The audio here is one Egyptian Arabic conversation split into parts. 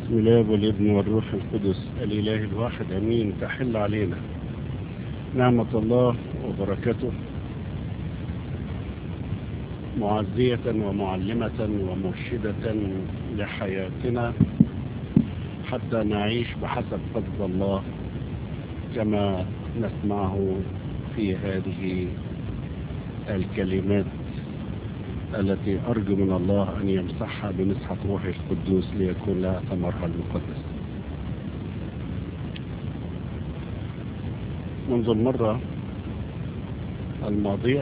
بسم الله والابن والروح القدس الإله الواحد أمين تحل علينا نعمة الله وبركته معزية ومعلمة ومرشدة لحياتنا حتى نعيش بحسب فضل الله كما نسمعه في هذه الكلمات التي أرجو من الله أن يمسحها بمسحة روحه القدوس ليكون لها ثمرها المقدس منذ المرة الماضية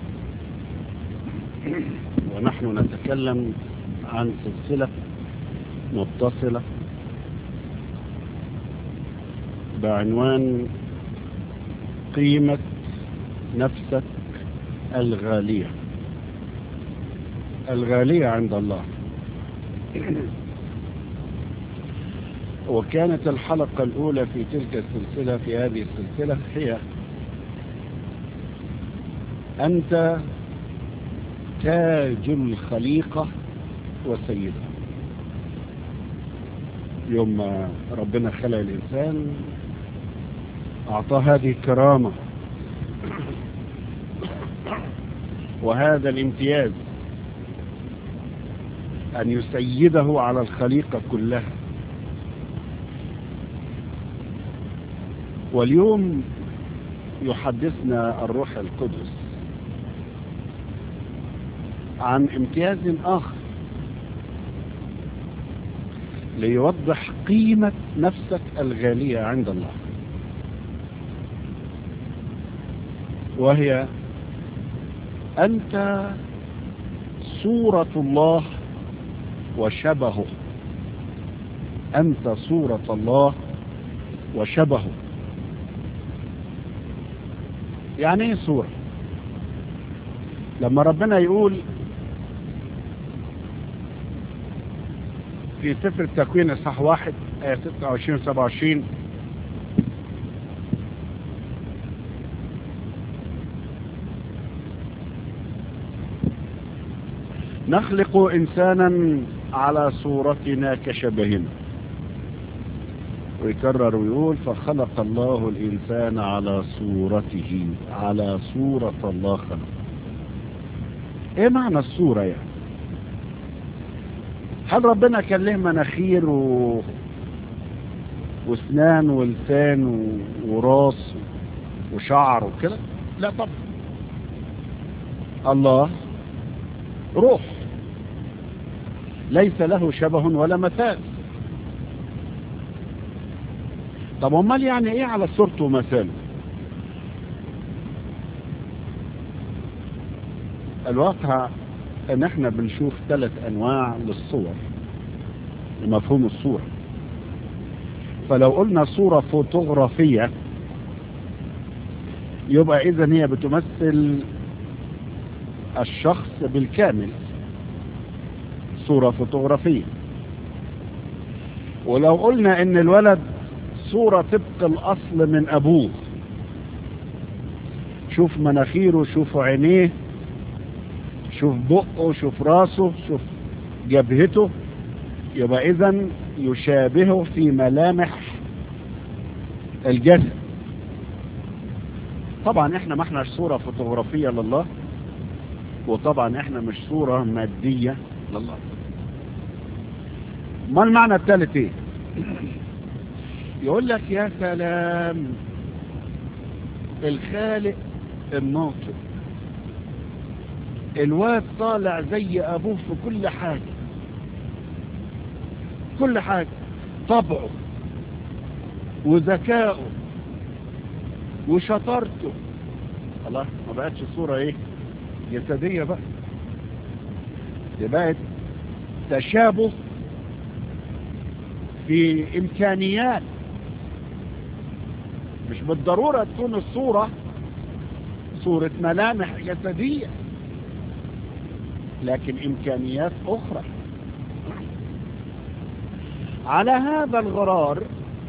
ونحن نتكلم عن سلسلة متصلة بعنوان قيمة نفسك الغالية الغالية عند الله وكانت الحلقة الأولى في تلك السلسلة في هذه السلسلة هي أنت تاج الخليقة وسيدها يوم ما ربنا خلق الإنسان أعطاه هذه الكرامة وهذا الامتياز أن يسيده على الخليقة كلها واليوم يحدثنا الروح القدس عن امتياز آخر ليوضح قيمة نفسك الغالية عند الله وهي أنت صورة الله وشبهه أنت صورة الله وشبهه يعني ايه صورة لما ربنا يقول في سفر التكوين اصحاح واحد آية 26 و 27 نخلق إنسانا على صورتنا كشبهنا ويكرر ويقول فخلق الله الإنسان على صورته على صورة الله خلق ايه معنى الصورة يعني هل ربنا كان له مناخير و... واسنان ولسان و... وراس وشعر وكده لا طبعا الله روح ليس له شبه ولا مثال طب امال يعني ايه على صورته ومثاله الواقع ان احنا بنشوف ثلاث انواع للصور لمفهوم الصورة فلو قلنا صورة فوتوغرافية يبقى اذا هي بتمثل الشخص بالكامل صورة فوتوغرافية ولو قلنا ان الولد صورة طبق الاصل من ابوه شوف مناخيره شوف عينيه شوف بقه شوف راسه شوف جبهته يبقى اذا يشابهه في ملامح الجسد طبعا احنا ما احناش صورة فوتوغرافية لله وطبعا احنا مش صورة مادية لله ما المعنى الثالث ايه يقول لك يا سلام الخالق الناطق الواد طالع زي ابوه في كل حاجة كل حاجة طبعه وذكائه وشطارته الله ما بقتش صورة ايه جسدية بقى دي بقت تشابه في امكانيات مش بالضرورة تكون الصورة صورة ملامح جسدية لكن امكانيات اخرى على هذا الغرار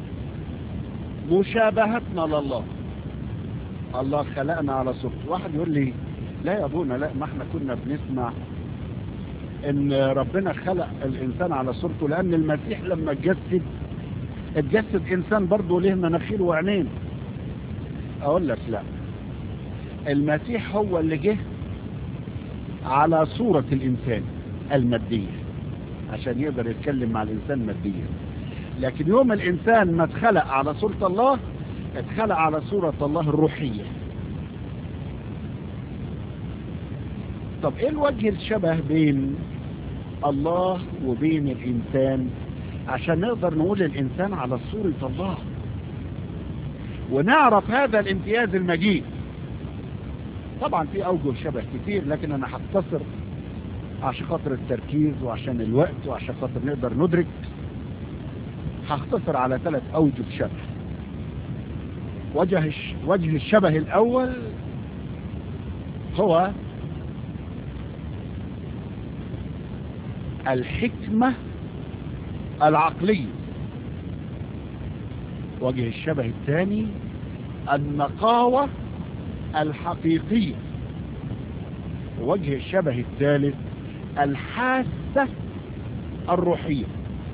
مشابهتنا لله الله خلقنا على صورته واحد يقول لي لا يا ابونا لا ما احنا كنا بنسمع ان ربنا خلق الانسان على صورته لان المسيح لما اتجسد اتجسد انسان برضه له مناخير وعينين اقول لك لا المسيح هو اللي جه على صورة الانسان المادية عشان يقدر يتكلم مع الانسان ماديا لكن يوم الانسان ما اتخلق على صورة الله اتخلق على صورة الله الروحية طب ايه الوجه الشبه بين الله وبين الانسان عشان نقدر نقول الانسان على صورة الله ونعرف هذا الامتياز المجيد طبعا في اوجه شبه كتير لكن انا هختصر عشان خاطر التركيز وعشان الوقت وعشان خاطر نقدر ندرك هختصر على ثلاث اوجه شبه وجه وجه الشبه الاول هو الحكمة العقلية وجه الشبه الثاني النقاوة الحقيقية وجه الشبه الثالث الحاسة الروحية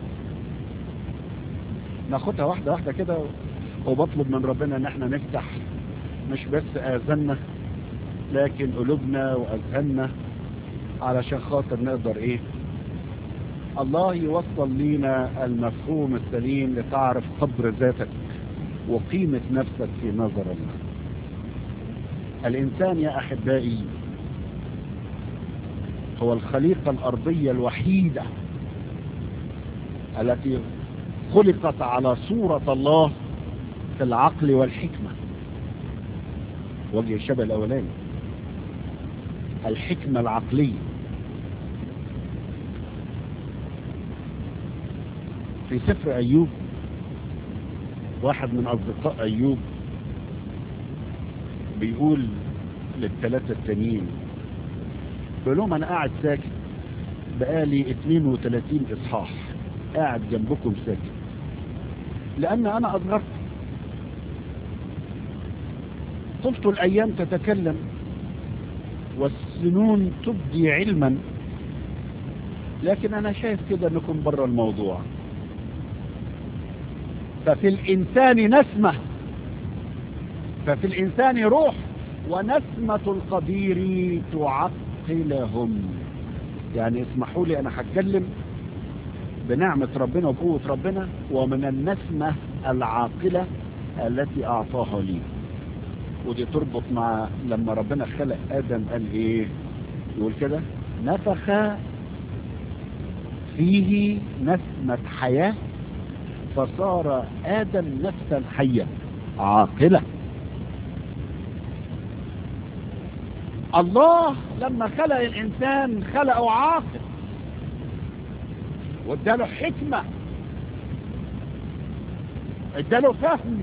ناخدها واحدة واحدة كده وبطلب من ربنا ان احنا نفتح مش بس اذاننا لكن قلوبنا واذهاننا علشان خاطر نقدر ايه الله يوصل لينا المفهوم السليم لتعرف قدر ذاتك وقيمة نفسك في نظر الله الإنسان يا أحبائي هو الخليقة الأرضية الوحيدة التي خلقت على صورة الله في العقل والحكمة وجه الشبه الأولاني الحكمة العقلية في سفر أيوب واحد من أصدقاء أيوب بيقول للثلاثة التانيين بيقول لهم أنا قاعد ساكت بقالي 32 إصحاح قاعد جنبكم ساكت لأن أنا أصغرت قلت الأيام تتكلم والسنون تبدي علما لكن أنا شايف كده أنكم بره الموضوع ففي الإنسان نسمة ففي الإنسان روح ونسمة القدير تعقلهم يعني اسمحوا لي أنا هتكلم بنعمة ربنا وبقوة ربنا ومن النسمة العاقلة التي أعطاها لي ودي تربط مع لما ربنا خلق آدم قال إيه يقول كده نفخ فيه نسمة حياة فصار آدم نفسا حية عاقلة الله لما خلق الإنسان خلقه عاقل واداله حكمة اداله فهم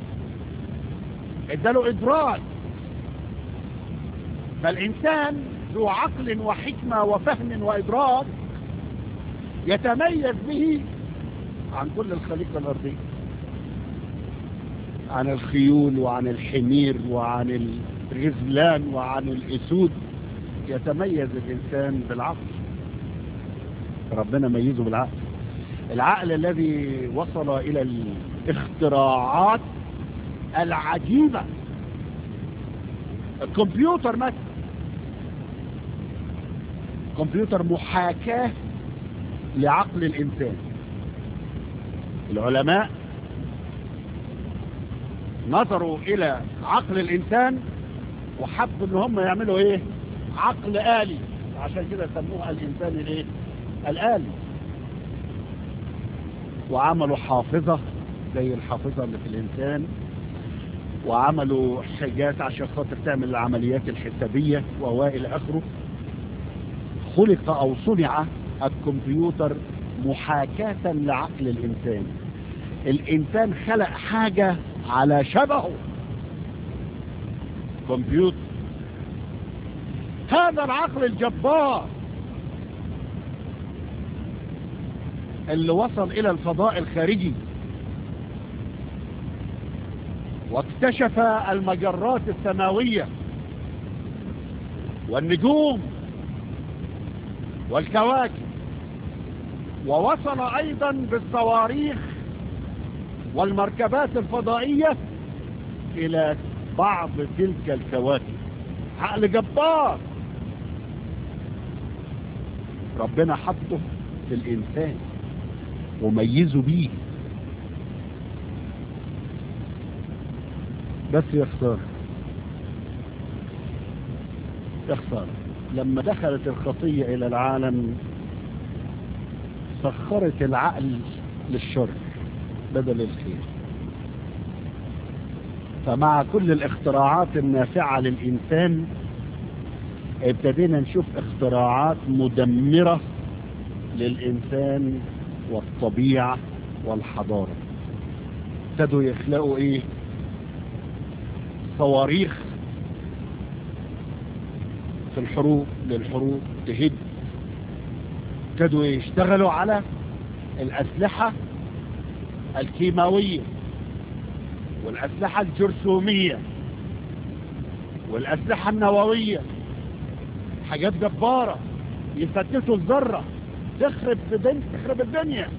اداله إدراك فالإنسان ذو عقل وحكمة وفهم وإدراك يتميز به عن كل الخليقة الأرضية عن الخيول وعن الحمير وعن الغزلان وعن الأسود يتميز الإنسان بالعقل ربنا ميزه بالعقل العقل الذي وصل إلى الاختراعات العجيبة الكمبيوتر مثلا كمبيوتر محاكاة لعقل الإنسان العلماء نظروا إلى عقل الإنسان وحبوا ان هم يعملوا ايه عقل آلي عشان كده سموها الإنسان الايه الآلي وعملوا حافظة زي الحافظة اللي في الإنسان وعملوا حاجات عشان خاطر تعمل العمليات الحسابية وإلى آخره خلق أو صنع الكمبيوتر محاكاة لعقل الإنسان الإنسان خلق حاجة على شبهه كمبيوتر هذا العقل الجبار اللي وصل إلى الفضاء الخارجي واكتشف المجرات السماوية والنجوم والكواكب ووصل ايضا بالصواريخ والمركبات الفضائية الى بعض تلك الكواكب عقل جبار ربنا حطه في الانسان وميزه بيه بس يا خسارة يا خسارة لما دخلت الخطية الى العالم سخرت العقل للشر بدل الخير فمع كل الاختراعات النافعة للإنسان ابتدينا نشوف اختراعات مدمرة للإنسان والطبيعة والحضارة ابتدوا يخلقوا ايه صواريخ في الحروب للحروب تهد ابتدوا يشتغلوا على الأسلحة الكيماوية والأسلحة الجرثومية والأسلحة النووية حاجات جبارة يفتتوا الذرة تخرب في دن... تخرب الدنيا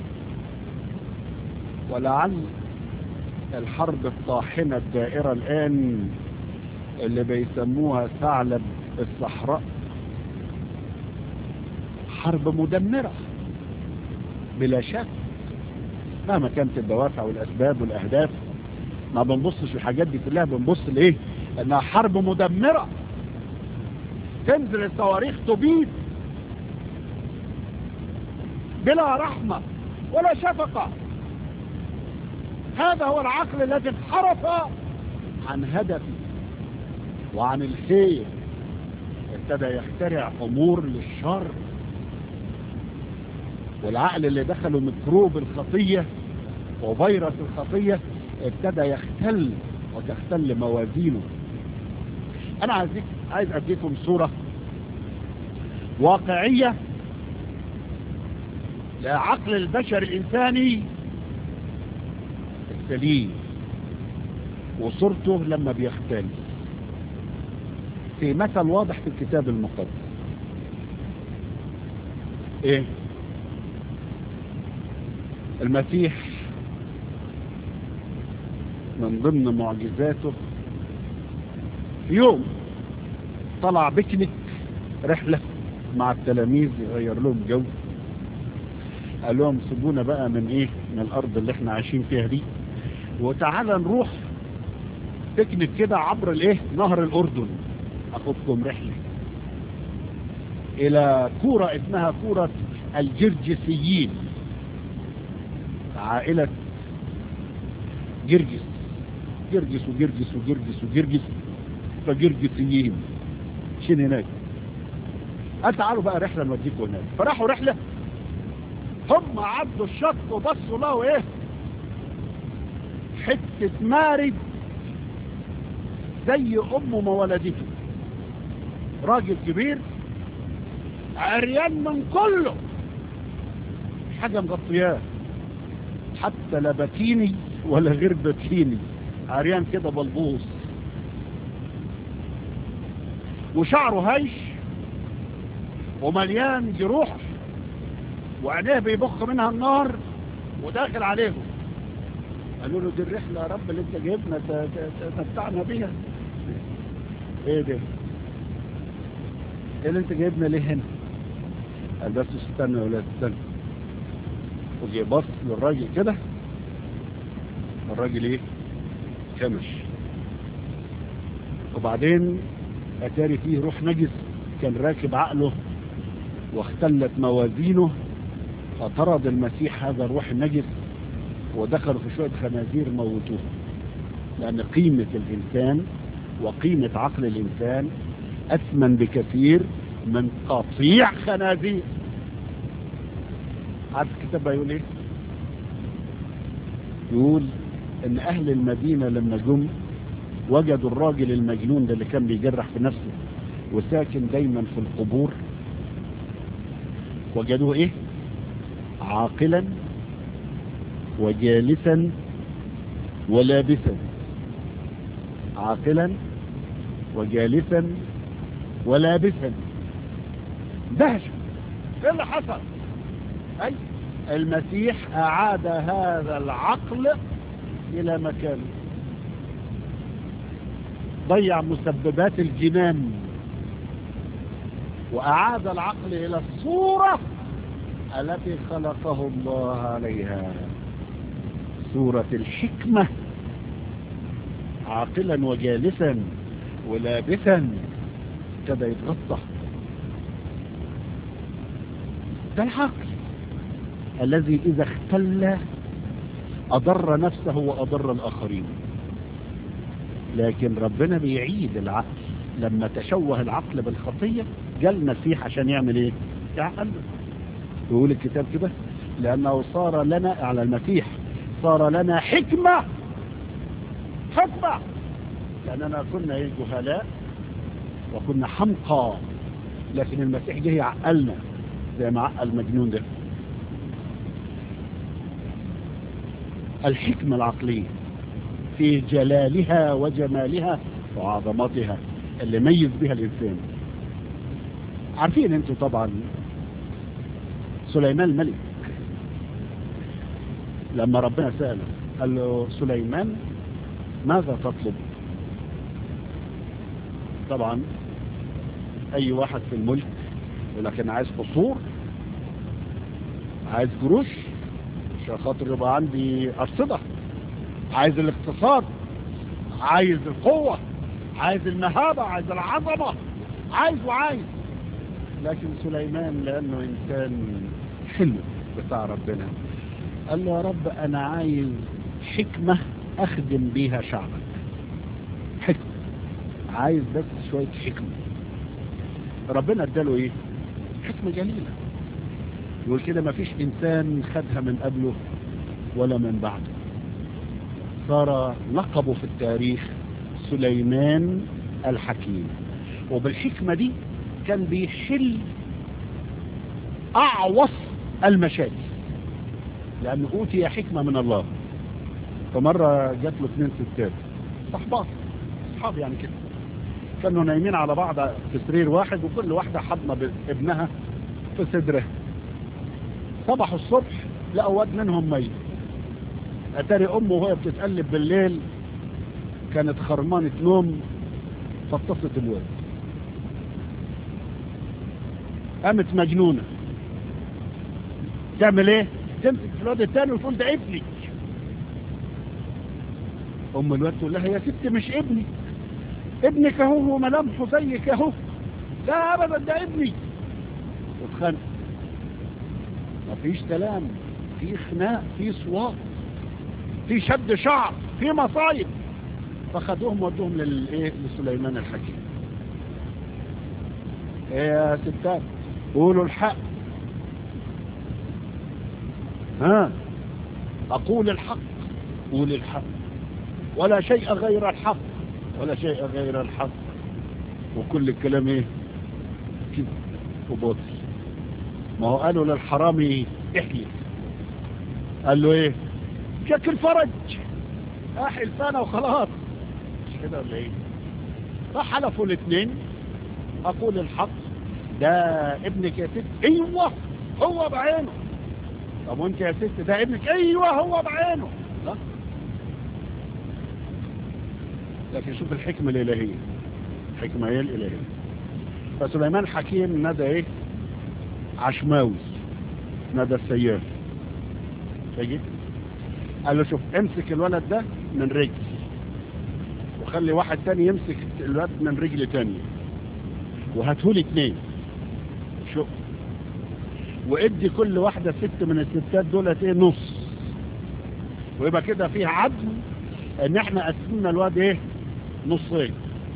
ولعل الحرب الطاحنة الدائرة الآن اللي بيسموها ثعلب الصحراء حرب مدمرة بلا شك مهما كانت الدوافع والأسباب والأهداف ما بنبصش الحاجات دي كلها بنبص لإيه أنها حرب مدمرة تنزل الصواريخ تبيد بلا رحمة ولا شفقة هذا هو العقل الذي انحرف عن هدفه وعن الخير ابتدى يخترع امور للشر والعقل اللي دخله ميكروب الخطية وفيروس الخطية ابتدى يختل وتختل موازينه انا عايزك عايز اديكم صورة واقعية لعقل البشر الانساني السليم وصورته لما بيختل في مثل واضح في الكتاب المقدس ايه المسيح من ضمن معجزاته في يوم طلع بيكنيك رحلة مع التلاميذ يغير لهم جو قال لهم سيبونا بقى من ايه من الارض اللي احنا عايشين فيها دي وتعالى نروح بيكنيك كده عبر الايه نهر الاردن اخدكم رحلة الى كورة اسمها كورة الجرجسيين عائلة جرجس جرجس وجرجس وجرجس وجرجس فجرجسيين شين هناك قال تعالوا بقى رحلة نوديكم هناك فراحوا رحلة هم عدوا الشط وبصوا له ايه حتة مارد زي امه ما ولدته راجل كبير عريان من كله حاجة مغطياه حتى لا بكيني ولا غير بكيني عريان كده بلبوص وشعره هيش ومليان جروح وعينيه بيبخ منها النار وداخل عليهم قالوا له دي الرحلة يا رب اللي انت جايبنا تمتعنا بيها ايه ده ايه اللي انت جايبنا ليه هنا قال بس استنى يا ولاد استنى وجي بص للراجل كده الراجل ايه كمش وبعدين اتاري فيه روح نجس كان راكب عقله واختلت موازينه فطرد المسيح هذا الروح النجس ودخلوا في شوية خنازير موتوه لأن قيمة الإنسان وقيمة عقل الإنسان أثمن بكثير من قطيع خنازير عارف الكتاب يقول ايه يقول ان اهل المدينة لما جم وجدوا الراجل المجنون ده اللي كان بيجرح في نفسه وساكن دايما في القبور وجدوه ايه عاقلا وجالسا ولابسا عاقلا وجالسا ولابسا دهشة ايه اللي حصل اي المسيح اعاد هذا العقل الى مكانه ضيع مسببات الجنان واعاد العقل الى الصورة التي خلقه الله عليها صورة الحكمة عاقلا وجالسا ولابسا ابتدى يتغطى ده العقل الذي إذا اختل أضر نفسه وأضر الآخرين لكن ربنا بيعيد العقل لما تشوه العقل بالخطية جاء المسيح عشان يعمل ايه يعقل يقول الكتاب كده لأنه صار لنا على المسيح صار لنا حكمة حكمة لأننا كنا ايه جهلاء وكنا حمقى لكن المسيح جه يعقلنا زي ما عقل المجنون ده الحكمة العقلية في جلالها وجمالها وعظمتها اللي ميز بها الإنسان عارفين انتوا طبعا سليمان الملك لما ربنا سأله قال له سليمان ماذا تطلب طبعا اي واحد في الملك يقول لك انا عايز قصور عايز جروش عشان خاطر يبقى عندي ارصده عايز الاقتصاد عايز القوة عايز المهابة عايز العظمة عايز وعايز لكن سليمان لانه انسان حلو بتاع ربنا قال له يا رب انا عايز حكمة اخدم بيها شعبك حكمة عايز بس شوية حكمة ربنا اداله ايه حكمة جليلة يقول كده ما فيش انسان خدها من قبله ولا من بعده صار لقبه في التاريخ سليمان الحكيم وبالحكمة دي كان بيحل اعوص المشاكل لانه اوتي حكمة من الله فمرة جات له اثنين ستات صحبات اصحاب يعني كده كانوا نايمين على بعض في سرير واحد وكل واحدة حضنة ابنها في صدرها صبحوا الصبح لقوا واد منهم ميت اتاري امه وهي بتتقلب بالليل كانت خرمانة نوم فاتصلت الواد قامت مجنونة تعمل ايه تمسك في الواد التاني وتقول ده ابني ام الواد تقول لها يا ست مش ابني ابنك اهو هو ملامحه زيك اهو لا ابدا ده ابني واتخانق مفيش كلام في خناق في صوات في شد شعر في مصايب فخدوهم ودوهم للايه لسليمان الحكيم ايه يا ستات قولوا الحق ها اقول الحق قول الحق ولا شيء غير الحق ولا شيء غير الحق وكل الكلام ايه كده وباطل ما هو قالوا للحرامي احلف قال له ايه شكل فرج احل سنة وخلاص مش كده ولا ايه فحلفوا الاثنين اقول الحق ده ابنك يا ست ايوه هو بعينه طب وانت يا ست ده ابنك ايوه هو بعينه لا لكن شوف الحكمة الالهية الحكمة هي الالهية فسليمان حكيم ندى ايه عشماوي ندى السياف تجي قال له شوف امسك الولد ده من رجل وخلي واحد تاني يمسك الولد من رجل تانية وهاتهولي اتنين شوف وادي كل واحدة ست من الستات دولت ايه نص ويبقى كده فيها عدل ان احنا قسمنا الواد ايه نصين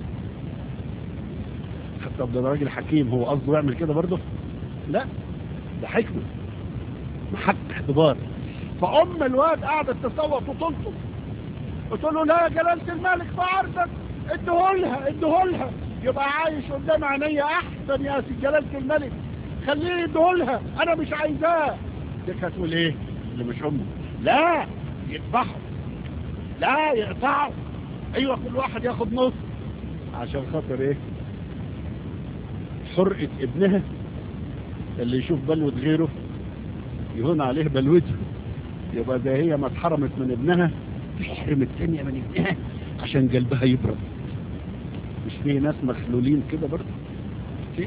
طب ده راجل حكيم هو قصده يعمل كده برضه لا ده حكمة محك احتضار فأم الواد قعدت تصوت وتنطق قلت له لا يا جلالة الملك في عرضك ادهولها ادهولها يبقى عايش قدام عينيا احسن يا سي جلالة الملك خليه يدهولها انا مش عايزاه دي هتقول ايه اللي مش امه لا يذبحوا لا يقطعوا ايوه كل واحد ياخد نص عشان خاطر ايه حرقة ابنها اللي يشوف بلوة غيره يهون عليه بلوته يبقى ده هي ما اتحرمت من ابنها تحرم الثانية من ابنها عشان قلبها يبرد مش في ناس مخلولين كده برضه كده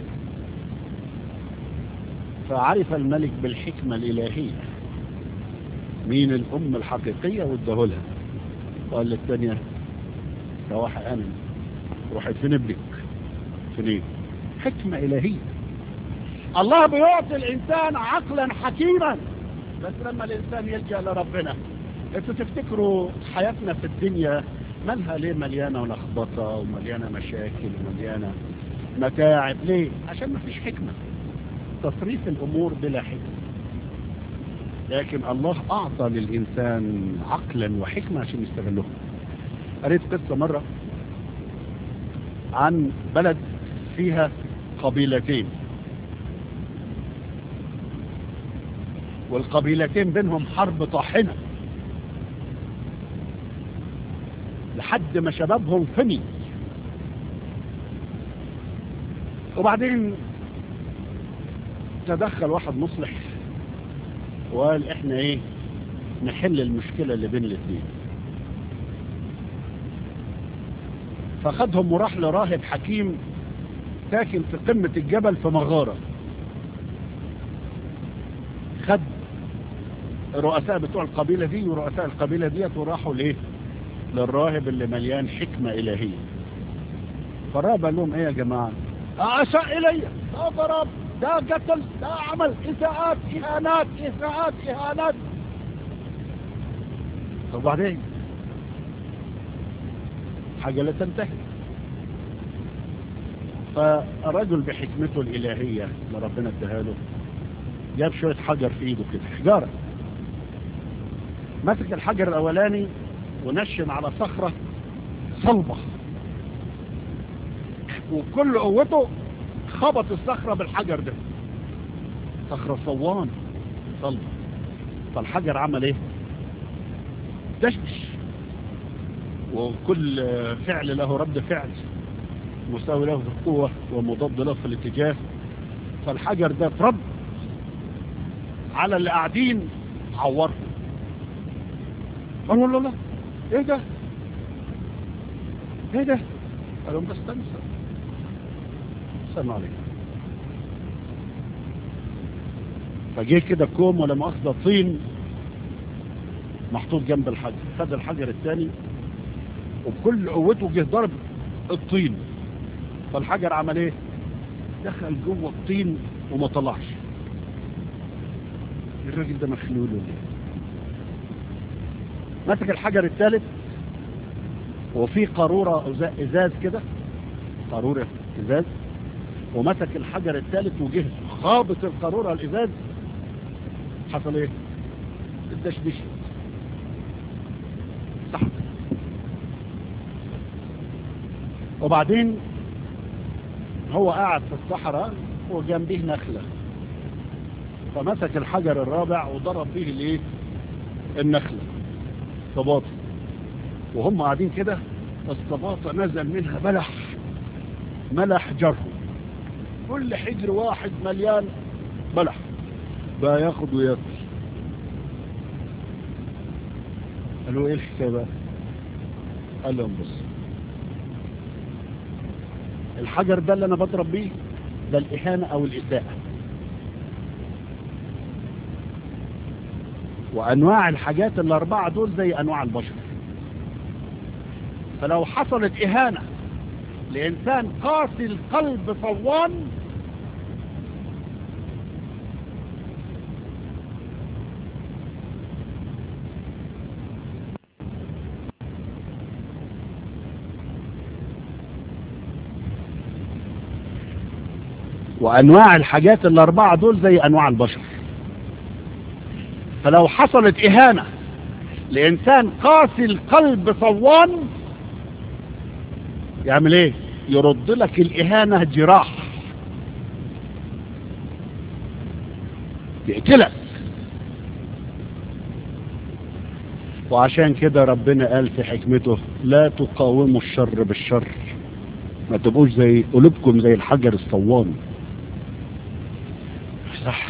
فعرف الملك بالحكمة الإلهية مين الأم الحقيقية وادهولها قال للثانية روح أنا روحي فين ابنك فين حكمة إلهية الله بيعطي الإنسان عقلا حكيما بس لما الإنسان يلجأ لربنا انتوا تفتكروا حياتنا في الدنيا مالها ليه مليانة لخبطة ومليانة مشاكل ومليانة متاعب ليه عشان ما فيش حكمة تصريف الأمور بلا حكمة لكن الله أعطى للإنسان عقلا وحكمة عشان يستغلهم قريت قصة مرة عن بلد فيها قبيلتين والقبيلتين بينهم حرب طاحنة لحد ما شبابهم فني وبعدين تدخل واحد مصلح وقال احنا ايه نحل المشكلة اللي بين الاثنين فخدهم وراح لراهب حكيم ساكن في قمة الجبل في مغارة خد الرؤساء بتوع القبيلة دي ورؤساء القبيلة ديت وراحوا ليه للراهب اللي مليان حكمة إلهية فالراهب قال لهم ايه يا جماعة أساء إلي ده ضرب ده قتل ده عمل إساءات إهانات إساءات إهانات وبعدين حاجة لا تنتهي فالرجل بحكمته الإلهية اللي ربنا اداها له جاب شوية حجر في ايده كده حجارة مسك الحجر الأولاني ونشن على صخرة صلبة وكل قوته خبط الصخرة بالحجر ده صخرة صوان صلبة فالحجر عمل ايه دشدش وكل فعل له رد فعل مساوي له في القوة ومضاد له في الاتجاه فالحجر ده اترد على اللي قاعدين عورهم قالوا لا لا ايه ده ايه ده قالوا بس استنى استنى عليك فجه كده كوم ولا مؤاخذة طين محطوط جنب الحجر خد الحجر الثاني وبكل قوته جه ضرب الطين فالحجر عمل ايه دخل جوه الطين وما طلعش الراجل ده مخلول ولا مسك الحجر الثالث وفي قارورة ازاز كده قارورة ازاز ومسك الحجر الثالث وجه خابط القارورة الازاز حصل ايه الدشدش صح وبعدين هو قاعد في الصحراء وجنبه نخلة فمسك الحجر الرابع وضرب به الايه النخلة صباطة وهم قاعدين كده الصباطة نزل منها ملح ملح جره كل حجر واحد مليان ملح بقى ياخد وياكل قالوا ايه الحكايه بقى قال لهم بص الحجر ده اللي انا بضرب بيه ده الاهانه او الاساءه وانواع الحاجات الاربعه دول زي انواع البشر فلو حصلت اهانه لانسان قاسي القلب صوان وانواع الحاجات الاربعه دول زي انواع البشر فلو حصلت اهانه لانسان قاسي القلب صوان يعمل ايه يرد لك الاهانه جراح يقتلك وعشان كده ربنا قال في حكمته لا تقاوموا الشر بالشر ما تبقوش زي قلوبكم زي الحجر الصوان صح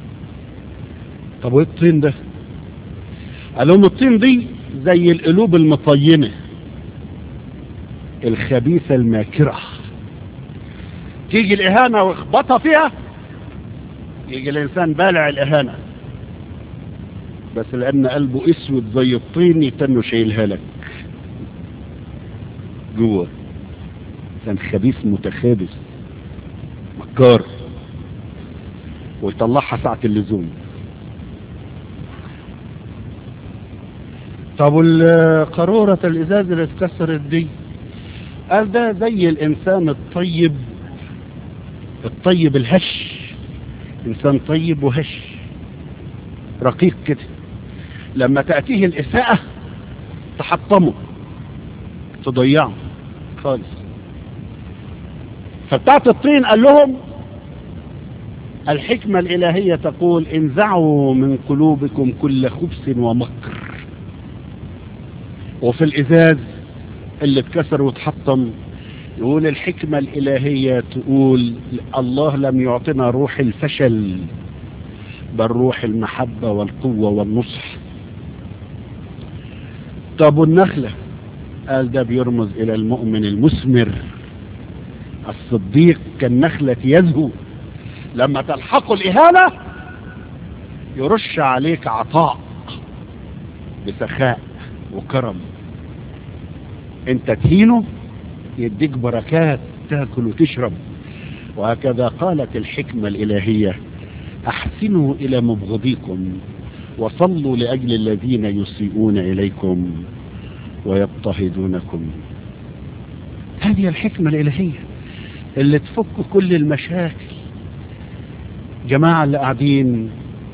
طب وايه الطين ده قال لهم الطين دي زي القلوب المطينة الخبيثة الماكرة تيجي الإهانة واخبطها فيها يجي الإنسان بالع الإهانة بس لأن قلبه اسود زي الطين يتنه شايلها لك جوه كان خبيث متخابس مكار ويطلعها ساعة اللزوم طب والقارورة الإزاز اللي اتكسرت دي قال ده زي الإنسان الطيب الطيب الهش إنسان طيب وهش رقيق كده لما تأتيه الإساءة تحطمه تضيعه خالص فبتاعت الطين قال لهم الحكمة الإلهية تقول انزعوا من قلوبكم كل خبث ومكر وفي الإزاز اللي اتكسر واتحطم يقول الحكمة الإلهية تقول الله لم يعطنا روح الفشل بل روح المحبة والقوة والنصح طب النخلة قال ده بيرمز إلى المؤمن المثمر الصديق كالنخلة يزهو لما تلحق الإهانة يرش عليك عطاء بسخاء وكرم انت تهينه يديك بركات تاكل وتشرب وهكذا قالت الحكمة الإلهية أحسنوا إلى مبغضيكم وصلوا لأجل الذين يسيئون إليكم ويضطهدونكم هذه الحكمة الإلهية اللي تفك كل المشاكل جماعة اللي قاعدين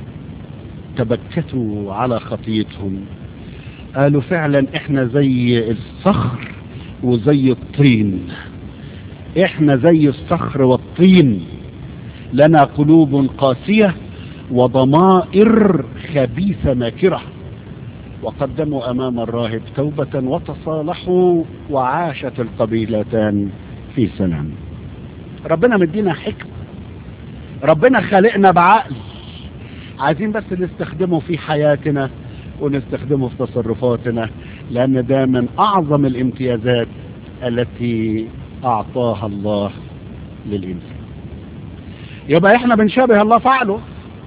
تبكتوا على خطيتهم قالوا فعلا احنا زي الصخر وزي الطين احنا زي الصخر والطين لنا قلوب قاسية وضمائر خبيثة ماكرة وقدموا امام الراهب توبة وتصالحوا وعاشت القبيلتان في سلام ربنا مدينا حكمة ربنا خلقنا بعقل عايزين بس نستخدمه في حياتنا ونستخدمه في تصرفاتنا لأن ده من أعظم الامتيازات التي أعطاها الله للإنسان يبقى إحنا بنشابه الله فعله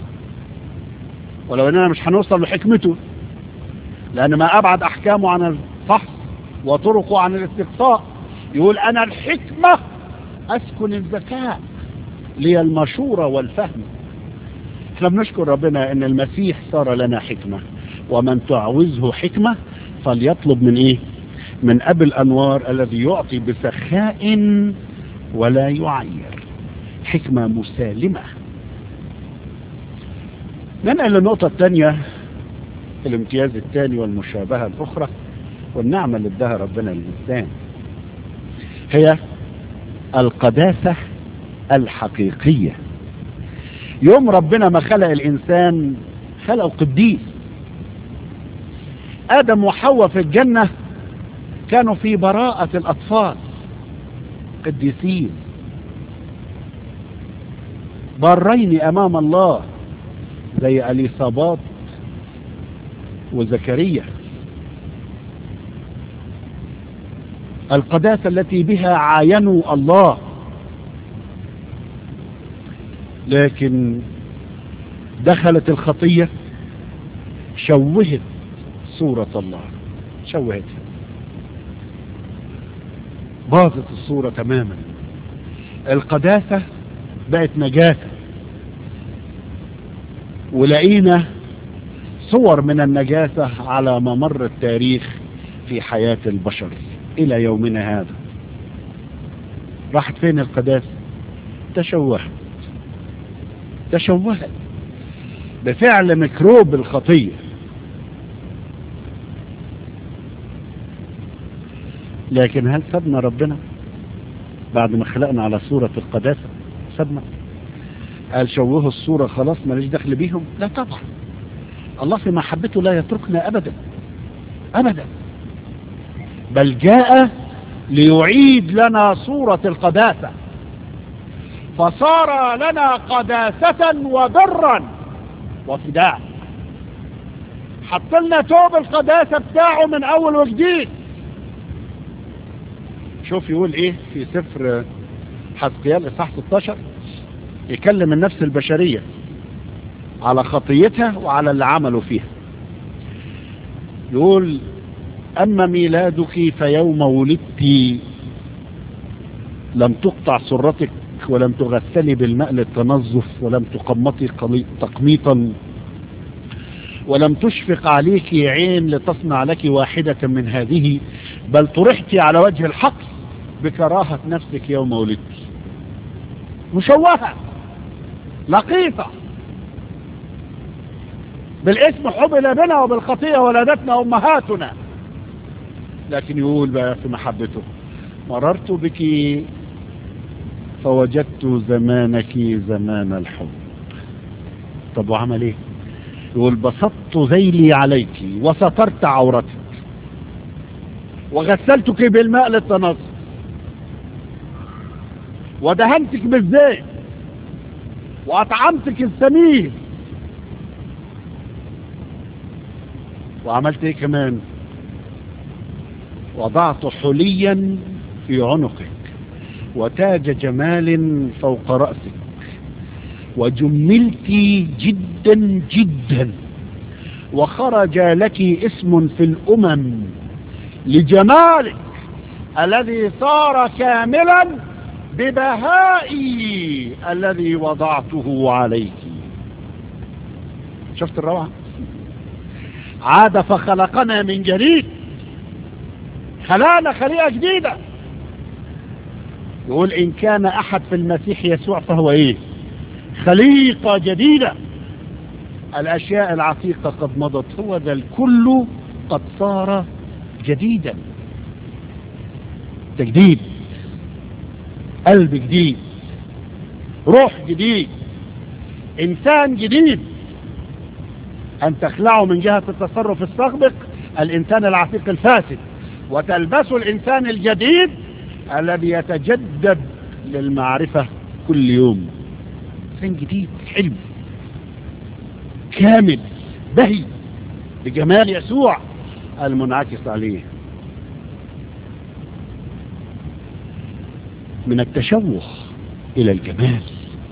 ولو إننا مش هنوصل لحكمته لأن ما أبعد أحكامه عن الفحص وطرقه عن الاستقصاء يقول أنا الحكمة أسكن الذكاء لي المشورة والفهم احنا بنشكر ربنا ان المسيح صار لنا حكمة ومن تعوزه حكمة فليطلب من ايه من ابي الانوار الذي يعطي بسخاء ولا يعير حكمة مسالمة ننقل للنقطة الثانية الامتياز الثاني والمشابهة الاخرى والنعمة اللي اداها ربنا للانسان هي القداسة الحقيقية يوم ربنا ما خلق الإنسان خلقه قديس آدم وحواء في الجنة كانوا في براءة الأطفال قديسين برين أمام الله زي أليصابات وزكريا القداسة التي بها عاينوا الله لكن دخلت الخطية شوهت صورة الله شوهتها باظت الصورة تماما القداسة بقت نجاسة ولقينا صور من النجاسة على ممر التاريخ في حياة البشر إلى يومنا هذا راحت فين القداسة تشوهت تشوهت بفعل ميكروب الخطية لكن هل سبنا ربنا بعد ما خلقنا على صورة القداسة سبنا قال شوهوا الصورة خلاص ماليش دخل بيهم لا طبعا الله في محبته لا يتركنا أبدا أبدا بل جاء ليعيد لنا صورة القداسة فصار لنا قداسة وبرا وفداء حط لنا توب القداسة بتاعه من أول وجديد شوف يقول إيه في سفر حزقيال إصحاح 16 يكلم النفس البشرية على خطيتها وعلى اللي عملوا فيها يقول أما ميلادك فيوم ولدت لم تقطع سرتك ولم تغسلي بالماء للتنظف ولم تقمطي تقميطا ولم تشفق عليك عين لتصنع لك واحدة من هذه بل طرحت على وجه الحق بكراهة نفسك يوم ولدت مشوهة لقيطة بالاسم حبل بنا وبالخطيئة ولدتنا أمهاتنا لكن يقول بقى في محبته مررت بك فوجدت زمانك زمان الحب طب وعمل ايه يقول بسطت ذيلي عليك وسترت عورتك وغسلتك بالماء للتنظف ودهنتك بالزيت واطعمتك السمين وعملت ايه كمان وضعت حليا في عنقك وتاج جمال فوق رأسك وجملت جدا جدا وخرج لك اسم في الأمم لجمالك الذي صار كاملا ببهائي الذي وضعته عليك شفت الروعة عاد فخلقنا من جديد خلقنا خليقة جديدة يقول إن كان أحد في المسيح يسوع فهو إيه خليقة جديدة الأشياء العتيقة قد مضت هو ذا الكل قد صار جديدا تجديد قلب جديد روح جديد إنسان جديد أن تخلعوا من جهة التصرف السابق الإنسان العتيق الفاسد وتلبسوا الإنسان الجديد الذي يتجدد للمعرفة كل يوم إنسان جديد حلم كامل بهي بجمال يسوع المنعكس عليه من التشوه إلى الجمال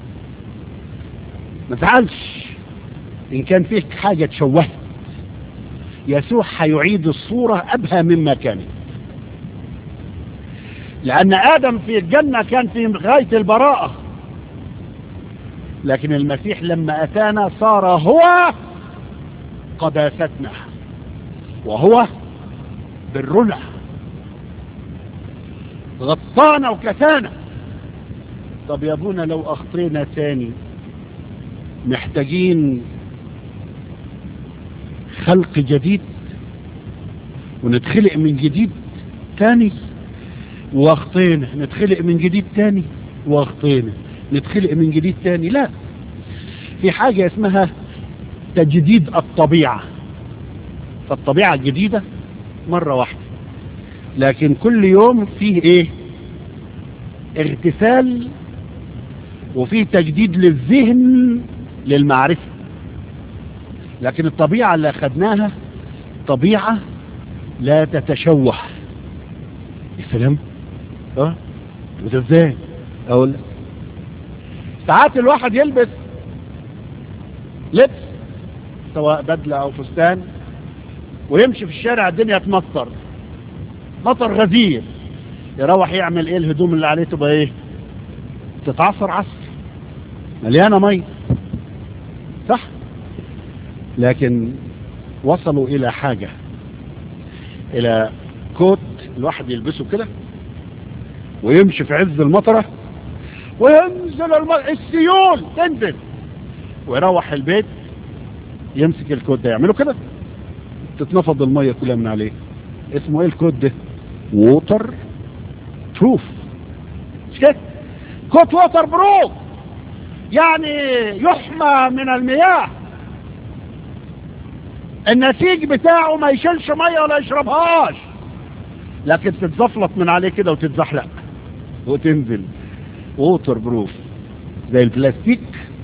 ما تزعلش إن كان فيك حاجة تشوهت يسوع هيعيد الصورة أبهى مما كانت لأن آدم في الجنة كان في غاية البراءة لكن المسيح لما أتانا صار هو قداستنا وهو برنا غطانا وكسانا طب يا ابونا لو أخطينا تاني محتاجين خلق جديد ونتخلق من جديد تاني واخطينا نتخلق من جديد تاني واخطينا نتخلق من جديد تاني لا في حاجة اسمها تجديد الطبيعة فالطبيعة الجديدة مرة واحدة لكن كل يوم فيه ايه اغتسال وفيه تجديد للذهن للمعرفة لكن الطبيعة اللي أخذناها طبيعة لا تتشوه السلام اه وده ازاي اقول لك ساعات الواحد يلبس لبس سواء بدلة او فستان ويمشي في الشارع الدنيا تمطر مطر غزير يروح يعمل ايه الهدوم اللي عليه تبقى ايه تتعصر عصر مليانة مي صح لكن وصلوا الى حاجة الى كوت الواحد يلبسه كده ويمشي في عز المطرة وينزل الم... السيول تنزل ويروح البيت يمسك الكوت ده يعمله كده تتنفض المية كلها من عليه اسمه ايه الكوت ده ووتر بروف مش كده كوت ووتر بروف يعني يحمى من المياه النسيج بتاعه ما يشيلش ميه ولا يشربهاش لكن تتزفلط من عليه كده وتتزحلق وتنزل ووتر بروف زي البلاستيك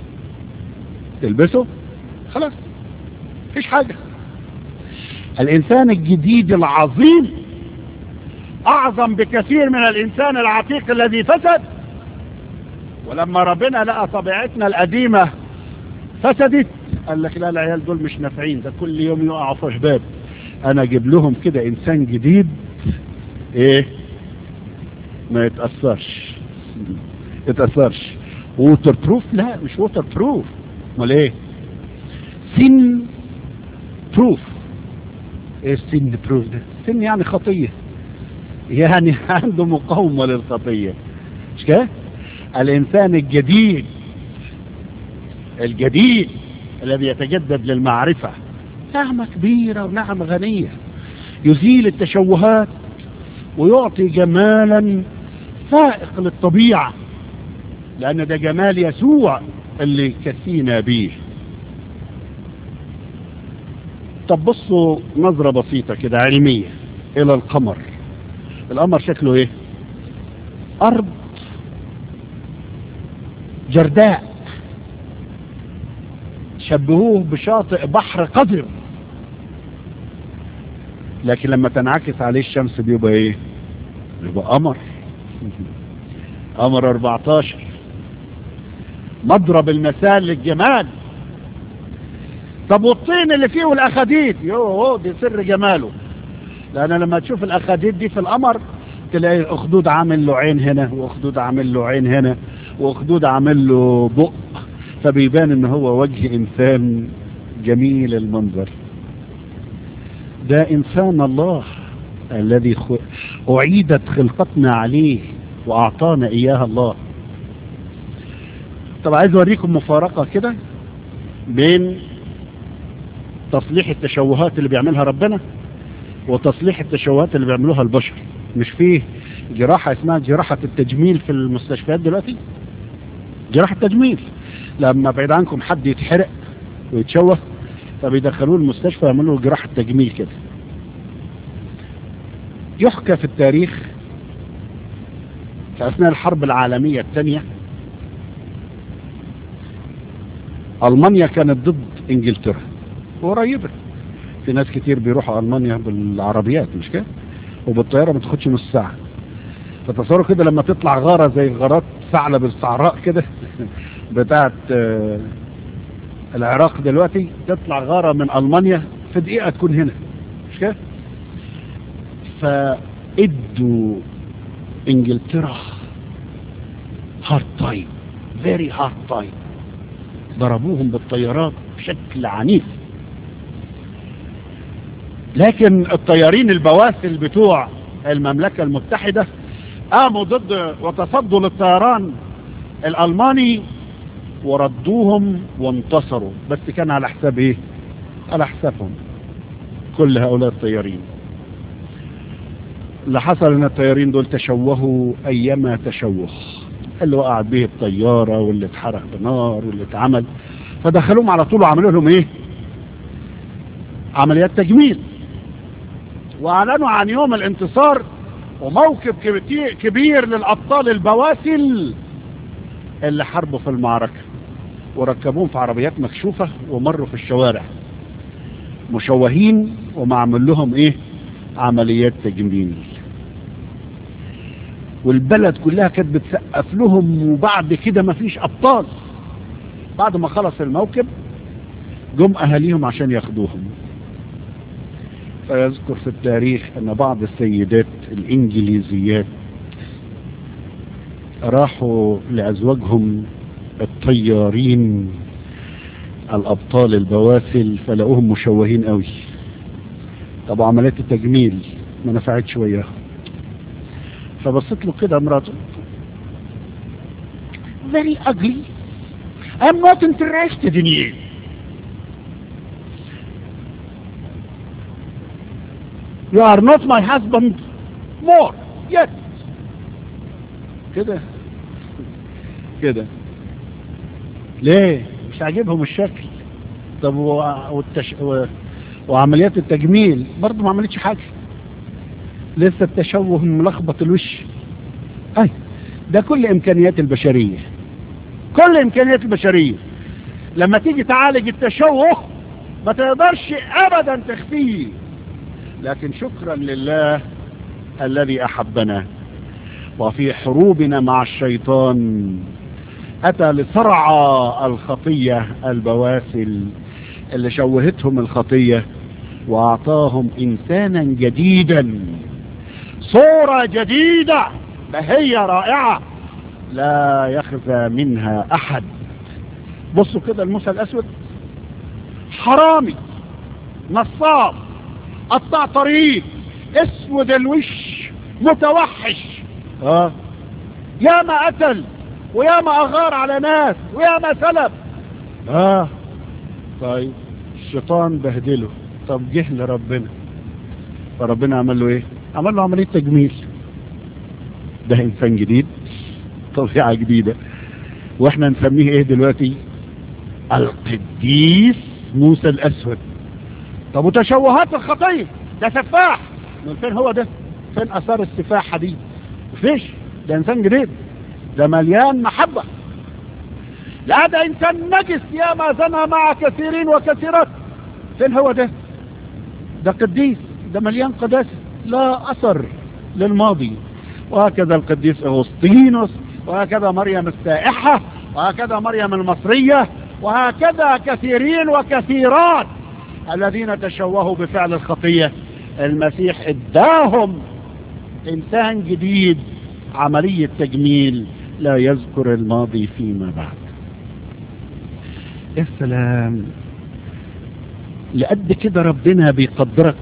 تلبسه خلاص مفيش حاجة الإنسان الجديد العظيم أعظم بكثير من الإنسان العتيق الذي فسد ولما ربنا لقى طبيعتنا القديمة فسدت قال لك لا العيال دول مش نافعين ده كل يوم يقعوا في شباب انا اجيب لهم كده انسان جديد ايه ما يتأثرش يتأثرش ووتر بروف لا مش ووتر بروف امال ايه سن بروف ايه السن بروف ده سن يعني خطية يعني عنده مقاومة للخطية مش كده الانسان الجديد الجديد الذي يتجدد للمعرفة نعمة كبيرة ونعمة غنية يزيل التشوهات ويعطي جمالا فائق للطبيعة لأن ده جمال يسوع اللي كسينا بيه طب بصوا نظرة بسيطة كده علمية إلى القمر القمر شكله إيه أرض جرداء شبهوه بشاطئ بحر قذر لكن لما تنعكس عليه الشمس بيبقى ايه بيبقى قمر قمر 14 مضرب المثال للجمال طب والطين اللي فيه والاخاديد يوه دي سر جماله لان لما تشوف الاخاديد دي في القمر تلاقي اخدود عامل له عين هنا واخدود عامل له عين هنا واخدود عامل له بق فبيبان ان هو وجه انسان جميل المنظر ده انسان الله الذي خ... اعيدت خلقتنا عليه واعطانا اياها الله طب عايز اوريكم مفارقة كده بين تصليح التشوهات اللي بيعملها ربنا وتصليح التشوهات اللي بيعملوها البشر مش فيه جراحة اسمها جراحة التجميل في المستشفيات دلوقتي جراحة تجميل لما بعيد عنكم حد يتحرق ويتشوه فبيدخلوه المستشفى يعملوا جراحة تجميل كده يحكى في التاريخ في أثناء الحرب العالمية الثانية ألمانيا كانت ضد إنجلترا قريبة في ناس كتير بيروحوا ألمانيا بالعربيات مش كده وبالطيارة ما تاخدش نص ساعة فتصوروا كده لما تطلع غارة زي غارات ثعلب الصعراء كده بتاعت العراق دلوقتي تطلع غارة من ألمانيا في دقيقة تكون هنا مش كده فادوا انجلترا هارد تايم فيري هارد تايم ضربوهم بالطيارات بشكل عنيف لكن الطيارين البواسل بتوع المملكة المتحدة قاموا ضد وتصدوا للطيران الألماني وردوهم وانتصروا بس كان على حساب ايه على حسابهم كل هؤلاء الطيارين اللي حصل ان الطيارين دول تشوهوا ايما تشوه اللي وقعت به الطيارة واللي اتحرق بنار واللي اتعمل فدخلوهم على طول وعملوا لهم ايه عمليات تجميل واعلنوا عن يوم الانتصار وموكب كبير للابطال البواسل اللي حاربوا في المعركة وركبوهم في عربيات مكشوفة ومروا في الشوارع مشوهين ومعمل لهم ايه عمليات تجميل والبلد كلها كانت بتسقف لهم وبعد كده مفيش ابطال بعد ما خلص الموكب جم اهاليهم عشان ياخدوهم فيذكر في التاريخ ان بعض السيدات الانجليزيات راحوا لازواجهم الطيارين الابطال البواسل فلقوهم مشوهين قوي طب عمليات التجميل ما نفعتش وياهم فبصيت له كده مراته very ugly I'm not interested in you you are not my husband more yet كده كده ليه مش عاجبهم الشكل طب والتش... و... وعمليات التجميل برضه ما عملتش حاجة لسه التشوه ملخبط الوش اي ده كل امكانيات البشرية كل امكانيات البشرية لما تيجي تعالج التشوه ما تقدرش ابدا تخفيه لكن شكرا لله الذي احبنا وفي حروبنا مع الشيطان اتى لصرع الخطية البواسل اللي شوهتهم الخطية واعطاهم انسانا جديدا صورة جديدة بهية رائعة لا يخفى منها احد بصوا كده الموسى الاسود حرامي نصاب قطع طريق اسود الوش متوحش اه يا ما قتل ويا ما اغار على ناس ويا ما سلب اه طيب الشيطان بهدله طب جه لربنا فربنا عمل له ايه عمل له عمليه تجميل ده انسان جديد طبيعه جديده واحنا نسميه ايه دلوقتي القديس موسى الاسود طب وتشوهات الخطيه ده سفاح من فين هو ده فين اثار السفاحه دي مفيش ده انسان جديد ده مليان محبه لا ده انسان نجس يا ما زنى مع كثيرين وكثيرات فين هو ده ده قديس ده مليان قداسه لا اثر للماضي وهكذا القديس اغسطينوس وهكذا مريم السائحه وهكذا مريم المصريه وهكذا كثيرين وكثيرات الذين تشوهوا بفعل الخطيه المسيح اداهم انسان جديد عمليه تجميل لا يذكر الماضي فيما بعد يا سلام لقد كده ربنا بيقدرك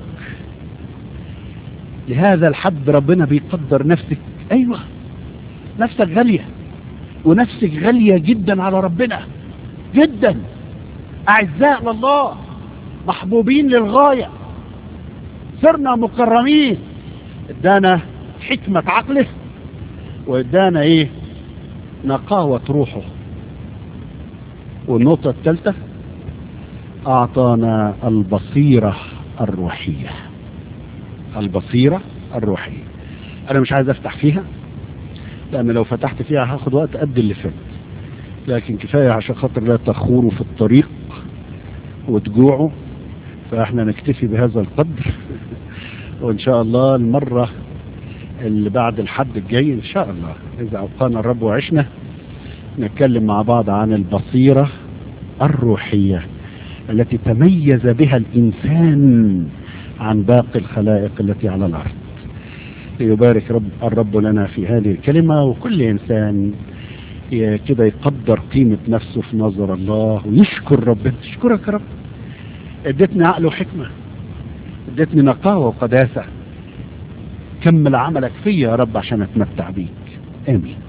لهذا الحد ربنا بيقدر نفسك ايوه نفسك غالية ونفسك غالية جدا على ربنا جدا اعزاء لله محبوبين للغاية صرنا مكرمين ادانا حكمة عقله وادانا ايه نقاوة روحه والنقطة الثالثة اعطانا البصيرة الروحية البصيرة الروحية انا مش عايز افتح فيها لان لو فتحت فيها هاخد وقت قد اللي فات لكن كفاية عشان خاطر لا تخوروا في الطريق وتجوعوا فاحنا نكتفي بهذا القدر وان شاء الله المرة اللي بعد الحد الجاي ان شاء الله اذا ابقانا الرب وعشنا نتكلم مع بعض عن البصيرة الروحية التي تميز بها الانسان عن باقي الخلائق التي على الارض يبارك رب الرب لنا في هذه الكلمة وكل انسان كده يقدر قيمة نفسه في نظر الله ويشكر ربنا اشكرك يا رب اديتني عقل وحكمة اديتني نقاوة وقداسة كمل عملك فيا يا رب عشان اتمتع بيك امين